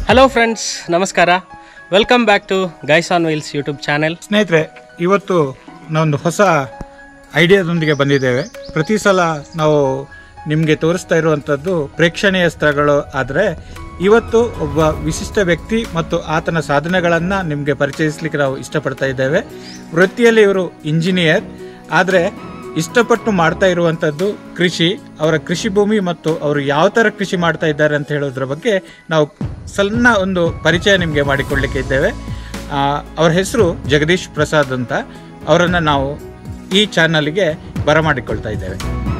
Hello friends ನಮಸ್ಕಾರ welcome back to guys on wheels YouTube channel ಸ್ನೇಹಿತರೆ ಇವತ್ತು ನಾವೊಂದು ಹೊಸ ಐಡಿಯಾದೊಂದಿಗೆ ಬಂದಿದ್ದೇವೆ ಪ್ರತಿ ಸಲ ನಾವು ನಿಮಗೆ ತೋರಿಸ್ತಾ ಇರುವಂಥದ್ದು ಪ್ರೇಕ್ಷಣೀಯ ಸ್ಥಳಗಳು ಆದರೆ ಇವತ್ತು ಒಬ್ಬ ವಿಶಿಷ್ಟ ವ್ಯಕ್ತಿ ಮತ್ತು ಆತನ ಸಾಧನೆಗಳನ್ನು ನಿಮಗೆ ಪರಿಚಯಿಸಲಿಕ್ಕೆ ನಾವು ಇಷ್ಟಪಡ್ತಾ ಇದ್ದೇವೆ ವೃತ್ತಿಯಲ್ಲಿ ಇವರು ಇಂಜಿನಿಯರ್ ಆದರೆ ಇಷ್ಟಪಟ್ಟು ಮಾಡ್ತಾ ಇರುವಂಥದ್ದು ಕೃಷಿ ಅವರ ಕೃಷಿ ಭೂಮಿ ಮತ್ತು ಅವರು ಯಾವ ಥರ ಕೃಷಿ ಮಾಡ್ತಾ ಇದ್ದಾರೆ ಅಂತ ಹೇಳೋದ್ರ ಬಗ್ಗೆ ನಾವು ಸಣ್ಣ ಒಂದು ಪರಿಚಯ ನಿಮಗೆ ಮಾಡಿಕೊಳ್ಳಿಕ್ಕೆ ಇದ್ದೇವೆ ಆ, ಅವ್ರ ಹೆಸರು ಜಗದೀಶ್ ಪ್ರಸಾದ್ ಅಂತ ಅವರನ್ನು ನಾವು ಈ ಚಾನಲ್ಗೆ ಬರಮಾಡಿಕೊಳ್ತಾ ಇದ್ದೇವೆ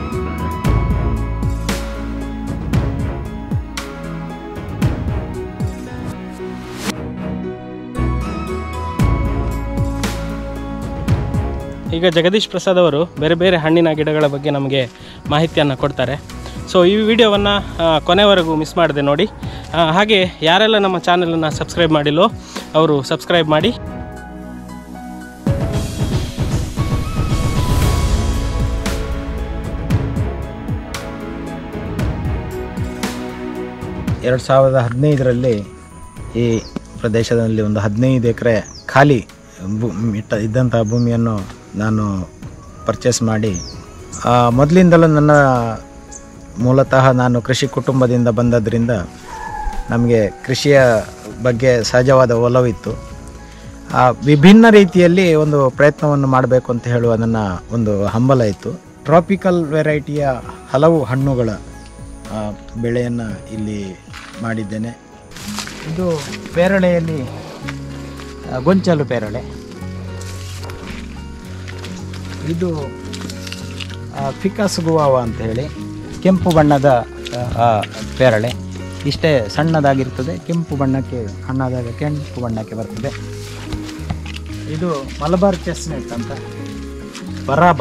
ಈಗ ಜಗದೀಶ್ ಪ್ರಸಾದ್ ಅವರು ಬೇರೆ ಬೇರೆ ಹಣ್ಣಿನ ಗಿಡಗಳ ಬಗ್ಗೆ ನಮಗೆ ಮಾಹಿತಿಯನ್ನು ಕೊಡ್ತಾರೆ ಸೊ ಈ ವಿಡಿಯೋವನ್ನು ಕೊನೆವರೆಗೂ ಮಿಸ್ ಮಾಡಿದೆ ನೋಡಿ ಆ, ಹಾಗೆ ಯಾರೆಲ್ಲ ನಮ್ಮ ಚಾನಲನ್ನು ಸಬ್ಸ್ಕ್ರೈಬ್ ಮಾಡಿಲ್ಲೋ ಅವರು ಸಬ್ಸ್ಕ್ರೈಬ್ ಮಾಡಿ ಎರಡು ಸಾವಿರದ ಹದಿನೈದರಲ್ಲಿ ಈ ಪ್ರದೇಶದಲ್ಲಿ ಒಂದು ಹದಿನೈದು ಎಕರೆ ಖಾಲಿ ಭೂ ಇಟ್ಟ ಇದ್ದಂಥ ಭೂಮಿಯನ್ನು ನಾನು ಪರ್ಚೇಸ್ ಮಾಡಿ ಆ, ಮೊದಲಿಂದಲೂ ನನ್ನ ಮೂಲತಃ ನಾನು ಕೃಷಿ ಕುಟುಂಬದಿಂದ ಬಂದದ್ರಿಂದ ನಮಗೆ ಕೃಷಿಯ ಬಗ್ಗೆ ಸಹಜವಾದ ಒಲವಿತ್ತು ಆ, ವಿಭಿನ್ನ ರೀತಿಯಲ್ಲಿ ಒಂದು ಪ್ರಯತ್ನವನ್ನು ಮಾಡಬೇಕು ಅಂತ ಹೇಳುವ ನನ್ನ ಒಂದು ಹಂಬಲ ಇತ್ತು ಟ್ರಾಪಿಕಲ್ ವೆರೈಟಿಯ ಹಲವು ಹಣ್ಣುಗಳ ಆ, ಬೆಳೆಯನ್ನು ಇಲ್ಲಿ ಮಾಡಿದ್ದೇನೆ ಇದು ಪೇರಳೆಯಲ್ಲಿ ಆ, ಗೊಂಚಲು ಪೇರಳೆ ಇದು ಆ, ಫಿಕಸ್ ಗುವಾವ ಅಂತ ಹೇಳಿ ಕೆಂಪು ಬಣ್ಣದ ಆ, ಆ, ಪೇರಳೆ ಇಷ್ಟೇ ಸಣ್ಣದಾಗಿರ್ತದೆ ಕೆಂಪು ಬಣ್ಣಕ್ಕೆ ಹಣ್ಣಾದಾಗ ಕೆಂಪು ಬಣ್ಣಕ್ಕೆ ಬರ್ತದೆ ಇದು ಮಲಬಾರ್ ಚೆಸ್ನೆಟ್ ಅಂತ ಬರಾಬ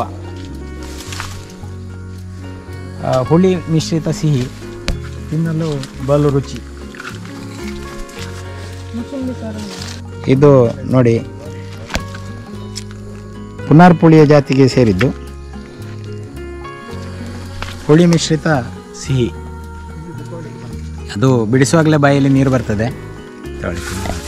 ಆ, ಹುಳಿ ಮಿಶ್ರಿತ ಸಿಹಿ ತಿನ್ನಲು ಬಲು ರುಚಿ ಇದು ನೋಡಿ ಪುನರ್ಪುಳಿಯ ಜಾತಿಗೆ ಸೇರಿದ್ದು ಹುಳಿ ಮಿಶ್ರಿತ ಸಿಹಿ ಅದು ಬಿಡಿಸುವಾಗಲೇ ಬಾಯಲ್ಲಿ ನೀರು ಬರ್ತದೆ ತಗೊಳ್ಳಿ.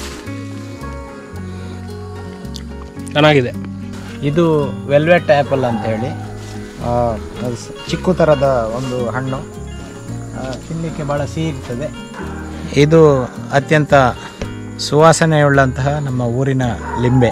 ಚೆನ್ನಾಗಿದೆ ಇದು ವೆಲ್ವೆಟ್ ಆ್ಯಪಲ್ ಅಂತ ಹೇಳಿ ಆ, ಅದು ಸ- ಚಿಕ್ಕು ಥರದ ಒಂದು ಹಣ್ಣು ಆ, ತಿನ್ನಲಿಕ್ಕೆ ಭಾಳ ಸಿಹಿ ಇರ್ತದೆ ಇದು ಅತ್ಯಂತ ಸುವಾಸನೆಯುಳ್ಳಂತಹ ನಮ್ಮ ಊರಿನ ಲಿಂಬೆ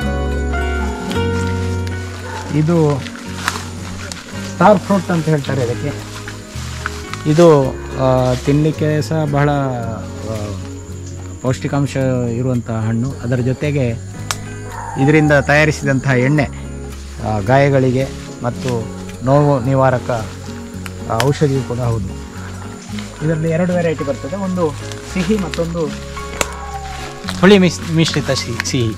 ಇದು ಸ್ಟಾರ್ ಫ್ರೂಟ್ ಅಂತ ಹೇಳ್ತಾರೆ ಇದಕ್ಕೆ ಇದು ಆ, ತಿನ್ನಲಿಕ್ಕೆ ಸಹ ಬಹಳ ಆ, ಪೌಷ್ಟಿಕಾಂಶ ಇರುವಂತಹ ಹಣ್ಣು ಅದರ ಜೊತೆಗೆ ಇದರಿಂದ ತಯಾರಿಸಿದಂತಹ ಎಣ್ಣೆ ಆ, ಗಾಯಗಳಿಗೆ ಮತ್ತು ನೋವು ನಿವಾರಕ ಆ, ಔಷಧಿಯು ಕೂಡ ಹೌದು ಇದರಲ್ಲಿ ಎರಡು ವೆರೈಟಿ ಬರ್ತದೆ ಒಂದು ಸಿಹಿ ಮತ್ತೊಂದು ಹುಳಿ ಮಿಸ್ ಮಿಶ್ರಿತ ಸಿಹಿ ಸಿಹಿ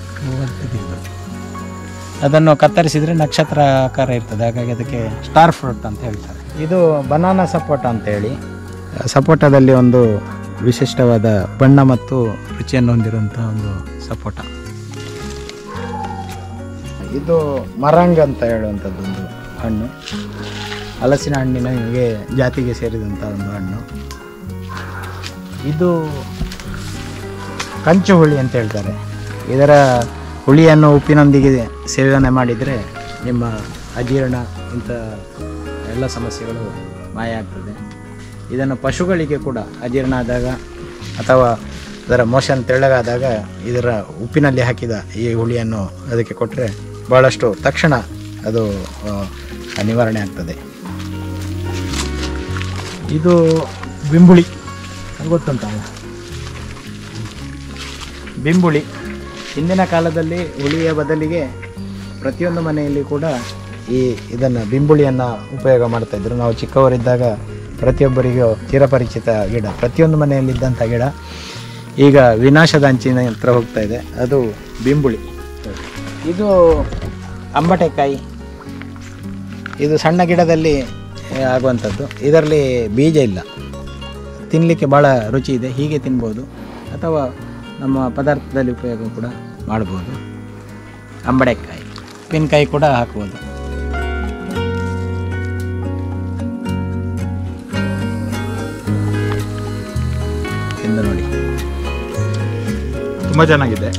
ಅದನ್ನು ಕತ್ತರಿಸಿದರೆ ನಕ್ಷತ್ರ ಆಕಾರ ಇರ್ತದೆ ಹಾಗಾಗಿ ಅದಕ್ಕೆ ಸ್ಟಾರ್ ಫ್ರೂಟ್ ಅಂತ ಹೇಳ್ತಾರೆ ಇದು ಬನಾನಾ ಸಪೋಟ ಅಂತ ಹೇಳಿ ಸಪೋಟದಲ್ಲಿ ಒಂದು ವಿಶಿಷ್ಟವಾದ ಬಣ್ಣ ಮತ್ತು ರುಚಿಯನ್ನು ಹೊಂದಿರುವಂತಹ ಒಂದು ಸಪೋಟ ಇದು ಮರಂಗ್ ಅಂತ ಹೇಳುವಂಥದ್ದು ಒಂದು ಹಣ್ಣು ಹಲಸಿನ ಹಣ್ಣಿನ ಹೀಗೆ ಜಾತಿಗೆ ಸೇರಿದಂಥ ಒಂದು ಹಣ್ಣು ಇದು ಕಂಚು ಹುಳಿ ಅಂತ ಹೇಳ್ತಾರೆ ಇದರ ಹುಳಿಯನ್ನು ಉಪ್ಪಿನೊಂದಿಗೆ ಸೇವನೆ ಮಾಡಿದರೆ ನಿಮ್ಮ ಅಜೀರ್ಣ ಇಂಥ ಎಲ್ಲ ಸಮಸ್ಯೆಗಳು ಮಾಯ ಆಗ್ತದೆ ಇದನ್ನು ಪಶುಗಳಿಗೆ ಕೂಡ ಅಜೀರ್ಣ ಆದಾಗ ಅಥವಾ ಅದರ ಮೋಷನ್ ತೆಳ್ಳಗಾದಾಗ ಇದರ ಉಪ್ಪಿನಲ್ಲಿ ಹಾಕಿದ ಈ ಹುಳಿಯನ್ನು ಅದಕ್ಕೆ ಕೊಟ್ಟರೆ ಭಾಳಷ್ಟು ತಕ್ಷಣ ಅದು ಆ, ನಿವಾರಣೆ ಆಗ್ತದೆ ಇದು ಬಿಂಬುಳಿ ಅದು ಗೊತ್ತುಂಟಲ್ಲ ಬಿಂಬುಳಿ ಹಿಂದಿನ ಕಾಲದಲ್ಲಿ ಹುಳಿಯ ಬದಲಿಗೆ ಪ್ರತಿಯೊಂದು ಮನೆಯಲ್ಲಿ ಕೂಡ ಈ ಇದನ್ನು ಬಿಂಬುಳಿಯನ್ನು ಉಪಯೋಗ ಮಾಡ್ತಾ ಇದ್ರು ನಾವು ಚಿಕ್ಕವರಿದ್ದಾಗ ಪ್ರತಿಯೊಬ್ಬರಿಗೂ ಚಿರಪರಿಚಿತ ಗಿಡ ಪ್ರತಿಯೊಂದು ಮನೆಯಲ್ಲಿದ್ದಂಥ ಗಿಡ ಈಗ ವಿನಾಶದ ಅಂಚಿನ ಹತ್ರ ಹೋಗ್ತಾ ಇದೆ ಅದು ಬಿಂಬುಳಿ ಇದು ಅಂಬಟೆಕಾಯಿ ಇದು ಸಣ್ಣ ಗಿಡದಲ್ಲಿ ಆ, ಆಗುವಂಥದ್ದು ಇದರಲ್ಲಿ ಬೀಜ ಇಲ್ಲ ತಿನ್ನಲಿಕ್ಕೆ ಭಾಳ ರುಚಿ ಇದೆ ಹೀಗೆ ತಿನ್ಬೋದು ಅಥವಾ ನಮ್ಮ ಪದಾರ್ಥದಲ್ಲಿ ಉಪಯೋಗ ಕೂಡ ಮಾಡ್ಬೋದು ಅಂಬಡೆಕಾಯಿ ಉಪ್ಪಿನಕಾಯಿ ಕೂಡ ಹಾಕ್ಬೋದು ತಿಂದು ನೋಡಿ ತುಂಬ ಚೆನ್ನಾಗಿದೆ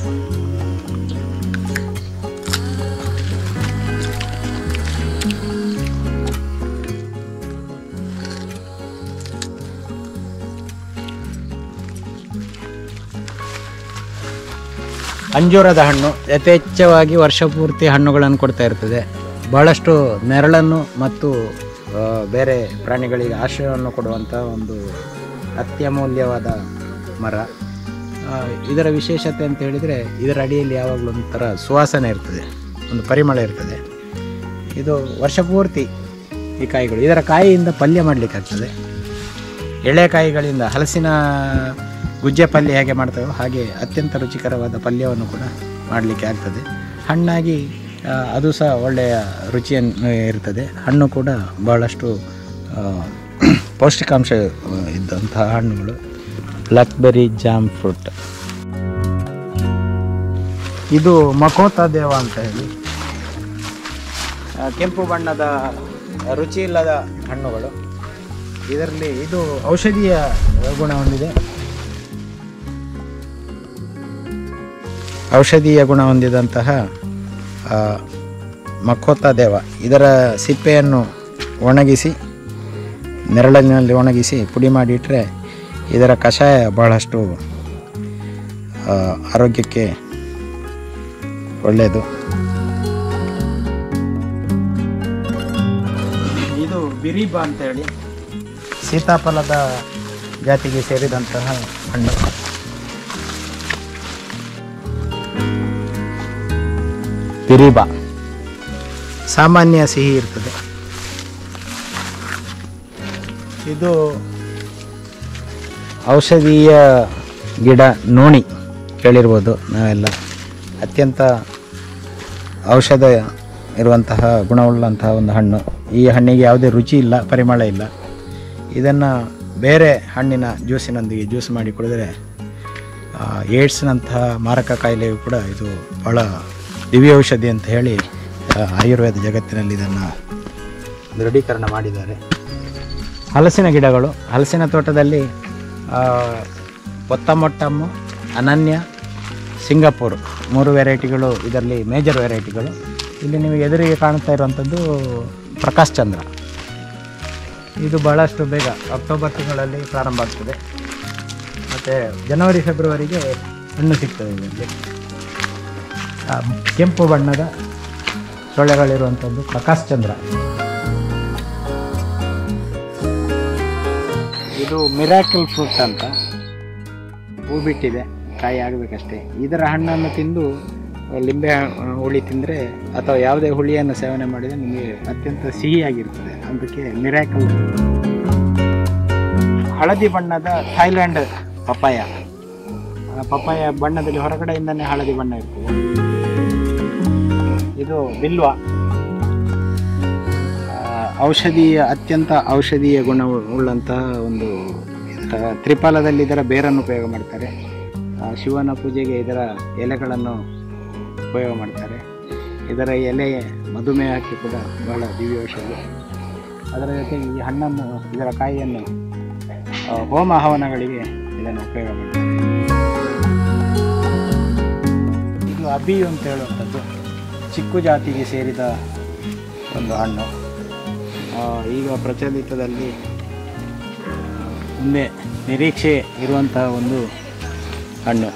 ಅಂಜೂರದ ಹಣ್ಣು ಯಥೇಚ್ಛವಾಗಿ ವರ್ಷ ಪೂರ್ತಿ ಹಣ್ಣುಗಳನ್ನು ಕೊಡ್ತಾ ಇರ್ತದೆ ಬಹಳಷ್ಟು ನೆರಳನ್ನು ಮತ್ತು ಆ, ಬೇರೆ ಪ್ರಾಣಿಗಳಿಗೆ ಆಶ್ರಯವನ್ನು ಕೊಡುವಂಥ ಒಂದು ಅತ್ಯಮೂಲ್ಯವಾದ ಮರ ಆ, ಇದರ ವಿಶೇಷತೆ ಅಂತ ಹೇಳಿದರೆ ಇದರ ಅಡಿಯಲ್ಲಿ ಯಾವಾಗಲೂ ಒಂಥರ ಸುವಾಸನೆ ಇರ್ತದೆ ಒಂದು ಪರಿಮಳ ಇರ್ತದೆ ಇದು ವರ್ಷ ಪೂರ್ತಿ ಈ ಕಾಯಿಗಳು ಇದರ ಕಾಯಿಯಿಂದ ಪಲ್ಯ ಮಾಡಲಿಕ್ಕಾಗ್ತದೆ ಎಳೆ ಕಾಯಿಗಳಿಂದ ಹಲಸಿನ ಗುಜ್ಜೆ ಪಲ್ಯ ಹೇಗೆ ಮಾಡ್ತೇವೋ ಹಾಗೆ ಅತ್ಯಂತ ರುಚಿಕರವಾದ ಪಲ್ಯವನ್ನು ಕೂಡ ಮಾಡಲಿಕ್ಕೆ ಆಗ್ತದೆ ಹಣ್ಣಾಗಿ ಆ, ಅದು ಸಹ ಒಳ್ಳೆಯ ರುಚಿಯನ್ನು ಇರ್ತದೆ ಹಣ್ಣು ಕೂಡ ಬಹಳಷ್ಟು ಆ, ಪೌಷ್ಟಿಕಾಂಶ ಆ, ಇದ್ದಂತಹ ಹಣ್ಣುಗಳು ಬ್ಲ್ಯಾಕ್ಬೆರಿ ಜಾಮ್ ಫ್ರೂಟ್ ಇದು ಮಕೋತಾ ದೇವ ಅಂತ ಹೇಳಿ ಆ, ಕೆಂಪು ಬಣ್ಣದ ರುಚಿ ಇಲ್ಲದ ಹಣ್ಣುಗಳು ಇದರಲ್ಲಿ ಇದು ಔಷಧೀಯ ಗುಣ ಹೊಂದಿದೆ ಔಷಧೀಯ ಗುಣ ಹೊಂದಿದಂತಹ ಆ, ಮಖೋತ ದೇವ ಇದರ ಸಿಪ್ಪೆಯನ್ನು ಒಣಗಿಸಿ ನೆರಳಿನಲ್ಲಿ ಒಣಗಿಸಿ ಪುಡಿ ಮಾಡಿಟ್ರೆ ಇದರ ಕಷಾಯ ಬಹಳಷ್ಟು ಆ, ಆರೋಗ್ಯಕ್ಕೆ ಒಳ್ಳೆಯದು ಇದು ಬಿರಿಬ ಅಂತ ಹೇಳಿ ಸೀತಾಫಲದ ಜಾತಿಗೆ ಸೇರಿದಂತಹ ಹಣ್ಣು ಬಿರಿಬ ಸಾಮಾನ್ಯ ಸಿಹಿ ಇರ್ತದೆ ಇದು ಔಷಧೀಯ ಗಿಡ ನೋಣಿ ಕೇಳಿರ್ಬೋದು ನಾವೆಲ್ಲ ಅತ್ಯಂತ ಔಷಧ ಇರುವಂತಹ ಗುಣವುಳ್ಳಂತಹ ಒಂದು ಹಣ್ಣು ಈ ಹಣ್ಣಿಗೆ ಯಾವುದೇ ರುಚಿ ಇಲ್ಲ ಪರಿಮಳ ಇಲ್ಲ ಇದನ್ನು ಬೇರೆ ಹಣ್ಣಿನ ಜ್ಯೂಸಿನೊಂದಿಗೆ ಜ್ಯೂಸ್ ಮಾಡಿ ಕುಡಿದರೆ ಆ, ಏಡ್ಸ್ನಂತಹ ಮಾರಕ ಕಾಯಿಲೆಯು ಕೂಡ ಇದು ಬಹಳ ದಿವ್ಯ ಔಷಧಿ ಅಂತ ಹೇಳಿ ಆ, ಆಯುರ್ವೇದ ಜಗತ್ತಿನಲ್ಲಿ ಇದನ್ನು ದೃಢೀಕರಣ ಮಾಡಿದ್ದಾರೆ ಹಲಸಿನ ಗಿಡಗಳು ಹಲಸಿನ ತೋಟದಲ್ಲಿ ಆ, ಒತ್ತಮೊಟ್ಟಮ್ಮು ಅನನ್ಯ ಸಿಂಗಾಪುರ್ ಮೂರು ವೆರೈಟಿಗಳು ಇದರಲ್ಲಿ ಮೇಜರ್ ವೆರೈಟಿಗಳು ಇಲ್ಲಿ ನಿಮಗೆ ಎದುರಿಗೆ ಕಾಣ್ತಾ ಇರುವಂಥದ್ದು ಪ್ರಕಾಶ್ ಚಂದ್ರ ಇದು ಬಹಳಷ್ಟು ಬೇಗ ಅಕ್ಟೋಬರ್ ತಿಂಗಳಲ್ಲಿ ಪ್ರಾರಂಭ ಆಗ್ತದೆ ಮತ್ತು ಜನವರಿ ಫೆಬ್ರವರಿಗೆ ಹಣ್ಣು ಸಿಗ್ತದೆ ಇದರಲ್ಲಿ ಆ, ಕೆಂಪು ಬಣ್ಣದ ಸೊಳ್ಳೆಗಳಿರುವಂಥದ್ದು ಪ್ರಕಾಶ್ ಚಂದ್ರ ಇದು ಮಿರಾಕಲ್ ಫ್ರೂಟ್ ಅಂತ ಹೂ ಬಿಟ್ಟಿದೆ ಕಾಯಿ ಆಗಬೇಕಷ್ಟೇ ಇದರ ಹಣ್ಣನ್ನು ತಿಂದು ಲಿಂಬೆ ಹ- ಹುಳಿ ತಿಂದರೆ ಅಥವಾ ಯಾವುದೇ ಹುಳಿಯನ್ನು ಸೇವನೆ ಮಾಡಿದರೆ ನಿಮಗೆ ಅತ್ಯಂತ ಸಿಹಿಯಾಗಿರ್ತದೆ ಅದಕ್ಕೆ ಮಿರಾಕಲ್ ಹಳದಿ ಬಣ್ಣದ ಥೈಲ್ಯಾಂಡ್ ಪಪಾಯ ಆ ಪಪಾಯ ಬಣ್ಣದಲ್ಲಿ ಹೊರಗಡೆಯಿಂದನೇ ಹಳದಿ ಬಣ್ಣ ಇರ್ತದೆ ಇದು ಬಿಲ್ವ ಆ, ಔಷಧೀಯ ಅತ್ಯಂತ ಔಷಧೀಯ ಗುಣ ಉಳ್ಳಂತಹ ಒಂದು ಇದರ ತ್ರಿಪಾಲದಲ್ಲಿ ಇದರ ಬೇರನ್ನು ಉಪಯೋಗ ಮಾಡ್ತಾರೆ ಆ, ಶಿವನ ಪೂಜೆಗೆ ಇದರ ಎಲೆಗಳನ್ನು ಉಪಯೋಗ ಮಾಡ್ತಾರೆ ಇದರ ಎಲೆ ಮಧುಮೇಹಕ್ಕೆ ಕೂಡ ಬಹಳ ದಿವ್ಯ ಔಷಧಿ ಅದರ ಜೊತೆಗೆ ಈ ಹಣ್ಣನ್ನು ಇದರ ಕಾಯಿಯನ್ನು ಆ, ಹೋಮ ಹವನಗಳಿಗೆ ಇದನ್ನು ಉಪಯೋಗ ಮಾಡ್ತಾರೆ ಇದು ಅಬಿಯು ಅಂತ ಹೇಳುವಂಥದ್ದು ಚಿಕ್ಕು ಜಾತಿಗೆ ಸೇರಿದ ಒಂದು ಹಣ್ಣು ಆ, ಈಗ ಪ್ರಚಲಿತದಲ್ಲಿ ಮುಂದೆ ನಿರೀಕ್ಷೆ ಇರುವಂತಹ ಒಂದು ಹಣ್ಣು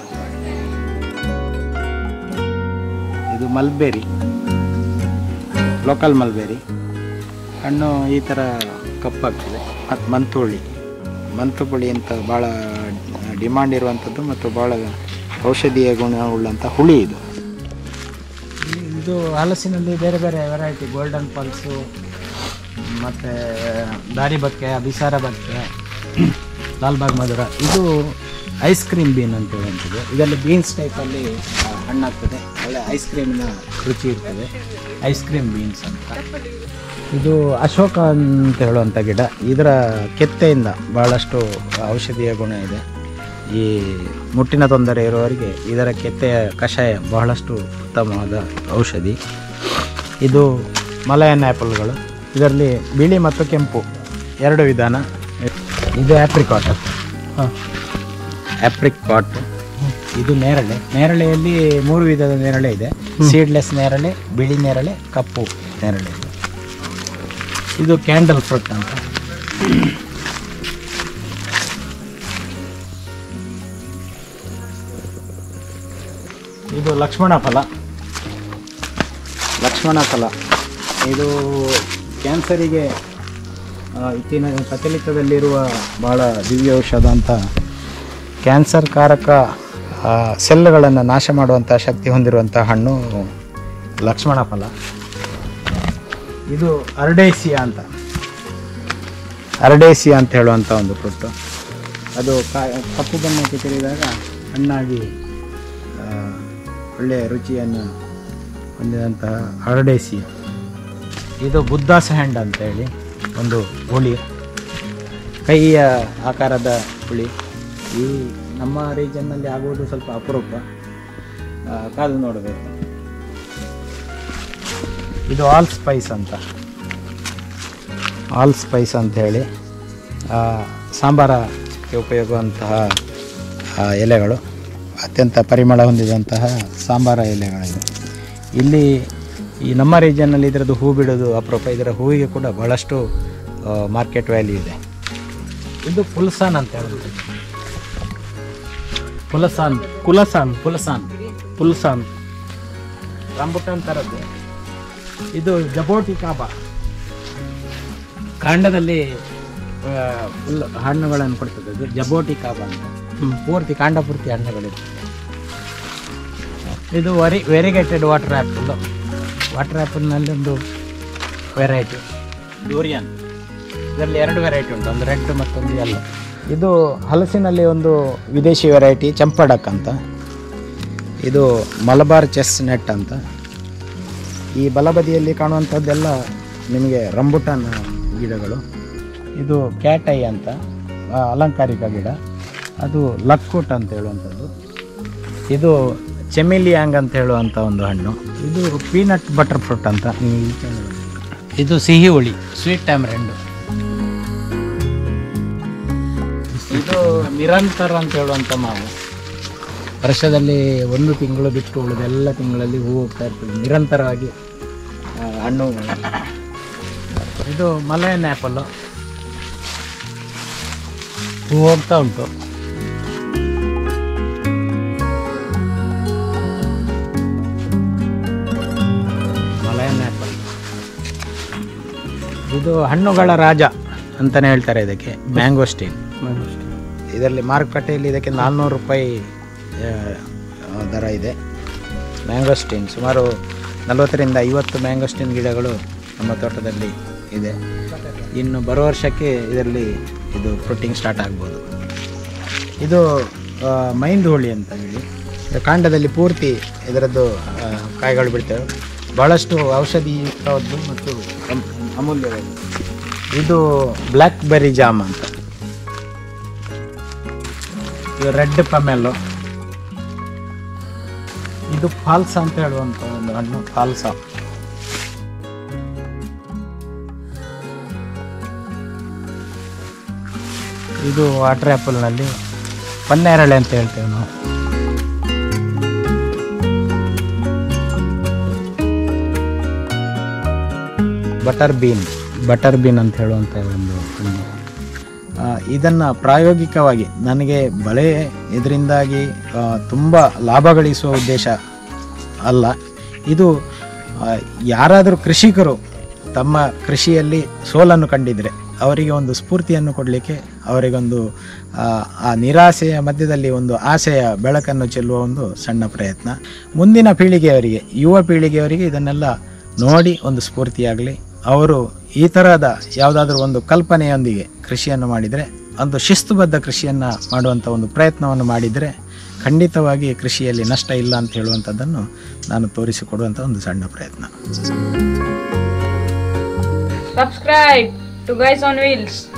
ಇದು ಮಲ್ಬೇರಿ ಲೋಕಲ್ ಮಲ್ಬೇರಿ ಹಣ್ಣು ಈ ಥರ ಕಪ್ಪಾಗ್ತದೆ ಮತ್ತು ಮಂತುಳಿ ಮಂತುಪುಳಿ ಅಂತ ಭಾಳ ಡಿಮಾಂಡ್ ಇರುವಂಥದ್ದು ಮತ್ತು ಭಾಳ ಔಷಧೀಯ ಗುಣ ಉಳ್ಳಂಥ ಹುಳಿ ಇದು ಇದು ಹಲಸಿನಲ್ಲಿ ಬೇರೆ ಬೇರೆ ವೆರೈಟಿ ಗೋಲ್ಡನ್ ಪಲ್ಸು ಮತ್ತು ದಾರಿ ಬಕ್ಕೆ ಅಭಿಸಾರ ಬಕ್ಕೆ ಲಾಲ್ಬಾಗ್ ಮಧುರ ಇದು ಐಸ್ ಕ್ರೀಮ್ ಬೀನ್ ಅಂತ ಹೇಳುವಂಥದ್ದು ಇದರಲ್ಲಿ ಬೀನ್ಸ್ ಟೈಪಲ್ಲಿ ಆ, ಹಣ್ಣಾಗ್ತದೆ ಒಳ್ಳೆ ಐಸ್ ಕ್ರೀಮಿನ ರುಚಿ ಇರ್ತದೆ ಐಸ್ ಕ್ರೀಮ್ ಬೀನ್ಸ್ ಅಂತ ಇದು ಅಶೋಕ ಅಂತ ಹೇಳುವಂಥ ಗಿಡ ಇದರ ಕೆತ್ತೆಯಿಂದ ಭಾಳಷ್ಟು ಔಷಧೀಯ ಗುಣ ಇದೆ ಈ ಮುಟ್ಟಿನ ತೊಂದರೆ ಇರುವವರಿಗೆ ಇದರ ಕೆತ್ತೆಯ ಕಷಾಯ ಬಹಳಷ್ಟು ಉತ್ತಮವಾದ ಔಷಧಿ ಇದು ಮಲಯನ್ ಆ್ಯಪಲ್ಗಳು ಇದರಲ್ಲಿ ಬಿಳಿ ಮತ್ತು ಕೆಂಪು ಎರಡು ವಿಧಾನ ಇದು ಆ್ಯಪ್ರಿಕಾಟ್ ಹಾಂ ಆ್ಯಪ್ರಿಕಾಟ್ ಇದು ನೇರಳೆ ನೇರಳೆಯಲ್ಲಿ ಮೂರು ವಿಧದ ನೇರಳೆ ಇದೆ ಸೀಡ್ಲೆಸ್ ನೇರಳೆ ಬಿಳಿ ನೇರಳೆ ಕಪ್ಪು ನೇರಳೆ ಇದೆ ಇದು ಕ್ಯಾಂಡಲ್ ಫ್ರೂಟ್ ಅಂತ ಇದು ಲಕ್ಷ್ಮಣ ಫಲ ಲಕ್ಷ್ಮಣ ಫಲ ಇದು ಕ್ಯಾನ್ಸರಿಗೆ ಆ, ಇತ್ತಿನ ಪ್ರಚಲಿತದಲ್ಲಿರುವ ಭಾಳ ದಿವ್ಯ ಔಷಧ ಅಂತ ಕ್ಯಾನ್ಸರ್ ಕಾರಕ ಸೆಲ್ಗಳನ್ನು ನಾಶ ಮಾಡುವಂಥ ಶಕ್ತಿ ಹೊಂದಿರುವಂಥ ಹಣ್ಣು ಲಕ್ಷ್ಮಣ ಫಲ ಇದು ಅರ್ಡೇಸಿಯಾ ಅಂತ ಅರ್ಡೇಸಿಯಾ ಅಂತ ಹೇಳುವಂಥ ಒಂದು ಫ್ರೂಟು ಅದು ಕಾ ಕಪ್ಪು ಬಣ್ಣಕ್ಕೆ ತಿರುಗಿದಾಗ ಹಣ್ಣಾಗಿ ಆ, ಒಳ್ಳೆಯ ರುಚಿಯನ್ನು ಹೊಂದಿದಂತಹ ಅರ್ಡೇಸಿಯಾ ಇದು ಬುದ್ಧಾಸ ಹ್ಯಾಂಡ್ ಅಂತ ಹೇಳಿ ಒಂದು ಹುಳಿ ಕೈಯ ಆಕಾರದ ಹುಳಿ ಈ ನಮ್ಮ ರೀಜನ್ನಲ್ಲಿ ಆಗುವುದು ಸ್ವಲ್ಪ ಅಪರೂಪ ಆ, ಕಾದು ನೋಡಬೇಕು ಇದು ಆಲ್ ಸ್ಪೈಸ್ ಅಂತ ಆಲ್ ಸ್ಪೈಸ್ ಅಂತ ಹೇಳಿ ಆ, ಸಾಂಬಾರಕ್ಕೆ ಉಪಯೋಗವಂತಹ ಆ, ಎಲೆಗಳು ಅತ್ಯಂತ ಪರಿಮಳ ಹೊಂದಿದಂತಹ ಸಾಂಬಾರ ಎಲೆಗಳಿವೆ ಇಲ್ಲಿ ಈ ನಮ್ಮ ರೀಜನ್ನಲ್ಲಿ ಇದರದ್ದು ಹೂ ಬಿಡೋದು ಅಪರೂಪ ಇದರ ಹೂವಿಗೆ ಕೂಡ ಬಹಳಷ್ಟು ಮಾರ್ಕೆಟ್ ವ್ಯಾಲ್ಯೂ ಇದೆ ಇದು ಪುಲ್ಸಾನ್ ಅಂತ ಹೇಳುದು ಪುಲಸಾನ್ ಕುಲಸಾನ್ ಪುಲಸಾನ್ ಪುಲ್ಸಾನ್ ರಂಬುಟಾನ್ ಥರದ್ದು ಇದು ಜಬೋಟಿ ಕಾಬಾ ಕಾಂಡದಲ್ಲಿ ಆ, ಫುಲ್ ಹಣ್ಣುಗಳನ್ನು ಕೊಡ್ತದೆ ಇದು ಜಬೋಟಿ ಕಾಬಾ ಅಂತ ಹ್ಮ್. ಪೂರ್ತಿ ಕಾಂಡ ಪೂರ್ತಿ ಹಣ್ಣುಗಳಿದೆ ಇದು ವರಿ ವೆರಿಗೇಟೆಡ್ ವಾಟರ್ ಆ್ಯಪಲ್ ವಾಟರ್ ಆ್ಯಪಲ್ನಲ್ಲಿ ಒಂದು ವೆರೈಟಿ ಡೋರಿಯನ್ ಇದರಲ್ಲಿ ಎರಡು ವೆರೈಟಿ ಉಂಟು ಒಂದು ರೆಡ್ ಮತ್ತೊಂದು ಯೆಲ್ಲೋ ಇದು ಹಲಸಿನಲ್ಲಿ ಒಂದು ವಿದೇಶಿ ವೆರೈಟಿ ಚಂಪಡಕ್ ಅಂತ ಇದು ಮಲಬಾರ್ ಚೆಸ್ ನೆಟ್ ಅಂತ ಈ ಬಲಬದಿಯಲ್ಲಿ ಕಾಣುವಂಥದ್ದೆಲ್ಲ ನಿಮಗೆ ರಂಬುಟಾನ್ ಗಿಡಗಳು ಇದು ಕ್ಯಾಟೈ ಅಂತ ಆ, ಅಲಂಕಾರಿಕ ಗಿಡ ಅದು ಲಕ್ಕುಟ್ ಅಂತ ಹೇಳುವಂಥದ್ದು ಇದು ಚೆಮಿಲಿಯಾಂಗ್ ಅಂತ ಹೇಳುವಂಥ ಒಂದು ಹಣ್ಣು ಇದು ಪೀನಟ್ ಬಟರ್ ಫ್ರೂಟ್ ಅಂತ ನೀವು ಈಚೆ ನೋಡಿ. ಇದು ಸಿಹಿ ಹುಳಿ ಸ್ವೀಟ್ ಟ್ಯಾಮ್ರೆಂಡು ಇದು ನಿರಂತರ ಅಂತ ಹೇಳುವಂಥ ಮಾವು ವರ್ಷದಲ್ಲಿ ಒಂದು ತಿಂಗಳು ಬಿಟ್ಟು ಉಳಿದೆಲ್ಲ ತಿಂಗಳಲ್ಲಿ ಹೂ ಹೋಗ್ತಾ ಇರ್ತದೆ ನಿರಂತರವಾಗಿ ಆ, ಹಣ್ಣು ಇದು ಮಲಯನ್ ಆ್ಯಪಲ್ಲು ಹೂ ಹೋಗ್ತಾ ಉಂಟು ಮಲಯನ್ ಆ್ಯಪಲ್ ಇದು ಹಣ್ಣುಗಳ ರಾಜ ಅಂತಲೇ ಹೇಳ್ತಾರೆ ಇದಕ್ಕೆ ಮ್ಯಾಂಗೋಸ್ಟೀನ್ ಇದರಲ್ಲಿ ಮಾರುಕಟ್ಟೆಯಲ್ಲಿ ಇದಕ್ಕೆ ನಾಲ್ನೂರು ರೂಪಾಯಿ ಆ, ಆ, ದರ ಇದೆ ಮ್ಯಾಂಗೋಸ್ಟೀನ್ ಸುಮಾರು ನಲವತ್ತರಿಂದ ಐವತ್ತು ಮ್ಯಾಂಗೋಸ್ಟೀನ್ ಗಿಡಗಳು ನಮ್ಮ ತೋಟದಲ್ಲಿ ಇದೆ ಇನ್ನು ಬರೋ ವರ್ಷಕ್ಕೆ ಇದರಲ್ಲಿ ಇದು ಫ್ರೂಟಿಂಗ್ ಸ್ಟಾರ್ಟ್ ಆಗ್ಬೋದು ಇದು ಆ, ಮೈಂದು ಹೋಳಿ ಅಂತ ಹೇಳಿ ಇದು ಕಾಂಡದಲ್ಲಿ ಪೂರ್ತಿ ಇದರದ್ದು ಆ, ಕಾಯಿಗಳು ಬಿಡ್ತವೆ ಭಾಳಷ್ಟು ಔಷಧಿಯುಕ್ತವಾದ್ದು ಮತ್ತು ಅಮ್- ಅಮೂಲ್ಯವಾದ ಇದು ಬ್ಲ್ಯಾಕ್ ಬೆರಿ ಜಾಮ್ ಅಂತ ಇದು ರೆಡ್ ಪಮೆಲ್ಲು ಇದು ಫಾಲ್ಸ ಅಂತ ಹೇಳುವಂಥ ಒಂದು ಹಣ್ಣು ಫಾಲ್ಸ ಇದು ವಾಟರ್ ಆ್ಯಪಲ್ನಲ್ಲಿ ಪನ್ನೇರಳೆ ಅಂತ ಹೇಳ್ತೇವೆ ನಾವು ಬಟರ್ ಬೀನ್ ಬಟರ್ ಬೀನ್ ಅಂತ ಹೇಳುವಂಥ ಒಂದು ಹಣ್ಣು ಆ, ಇದನ್ನು ಪ್ರಾಯೋಗಿಕವಾಗಿ ನನಗೆ ಬಳೆ ಇದರಿಂದಾಗಿ ತುಂಬ ಲಾಭ ಗಳಿಸುವ ಉದ್ದೇಶ ಅಲ್ಲ ಇದು ಆ, ಯಾರಾದರೂ ಕೃಷಿಕರು ತಮ್ಮ ಕೃಷಿಯಲ್ಲಿ ಸೋಲನ್ನು ಕಂಡಿದ್ರೆ ಅವರಿಗೆ ಒಂದು ಸ್ಫೂರ್ತಿಯನ್ನು ಕೊಡಲಿಕ್ಕೆ ಅವರಿಗೊಂದು ಆ, ಆ ನಿರಾಸೆಯ ಮಧ್ಯದಲ್ಲಿ ಒಂದು ಆಸೆಯ ಬೆಳಕನ್ನು ಚೆಲ್ಲುವ ಒಂದು ಸಣ್ಣ ಪ್ರಯತ್ನ ಮುಂದಿನ ಪೀಳಿಗೆಯವರಿಗೆ ಯುವ ಪೀಳಿಗೆಯವರಿಗೆ ಇದನ್ನೆಲ್ಲ ನೋಡಿ ಒಂದು ಸ್ಫೂರ್ತಿಯಾಗಲಿ ಅವರು ಈ ತರಹದ ಯಾವುದಾದ್ರೂ ಒಂದು ಕಲ್ಪನೆಯೊಂದಿಗೆ ಕೃಷಿಯನ್ನು ಮಾಡಿದರೆ ಒಂದು ಶಿಸ್ತುಬದ್ಧ ಕೃಷಿಯನ್ನು ಮಾಡುವಂಥ ಒಂದು ಪ್ರಯತ್ನವನ್ನು ಮಾಡಿದರೆ ಖಂಡಿತವಾಗಿ ಕೃಷಿಯಲ್ಲಿ ನಷ್ಟ ಇಲ್ಲ ಅಂತ ಹೇಳುವಂಥದ್ದನ್ನು ನಾನು ತೋರಿಸಿಕೊಡುವಂಥ ಒಂದು ಸಣ್ಣ ಪ್ರಯತ್ನ Subscribe to Guys on Wheels.